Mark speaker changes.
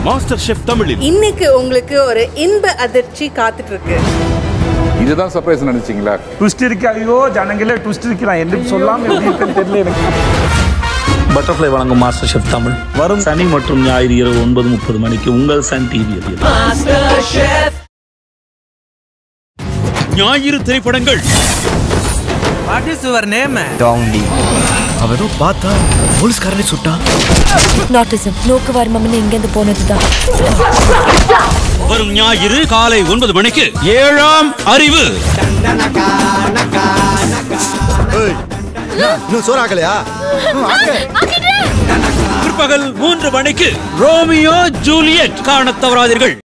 Speaker 1: master chef தமிழில்
Speaker 2: இன்னைக்கு உங்களுக்கு ஒரு இன்ப அதிர்ச்சி காத்துட்டு இருக்கு
Speaker 3: இதுதான் சர்ப்ரைஸ் நினைச்சீங்களா
Speaker 4: ட்விஸ்ட் இருக்கு ஐயோ ஜனங்களே ட்விஸ்ட் இருக்கு நான் என்ன சொல்லாம எப்படி இருக்குன்னு தெரியல எனக்கு
Speaker 5: பட்டர்ஃப்ளை வழங்கும் மாஸ்டர் ஷெஃப் தமிழ் வரும் சனி மற்றும் ஞாயிறு இரவு ஒன்பது முப்பது மணிக்கு உங்கள் சன் டிவியில்
Speaker 1: ஞாயிறு திரைப்படங்கள்
Speaker 6: வாட் இஸ் யுவர் நேம்
Speaker 7: அவனும் பார்த்தா போலீஸ்காரனே சுட்டான்
Speaker 8: நாட்டிசம் நோக்கு வர்மம்னு இங்கேருந்து போனதுதான்
Speaker 1: வரும் ஞாயிறு காலை ஒன்பது மணிக்கு ஏழாம் அறிவு
Speaker 7: இன்னும் சோறாக்கலையா
Speaker 1: பிற்பகல் மூன்று மணிக்கு ரோமியோ ஜூலியட் காணத் தவறாதீர்கள்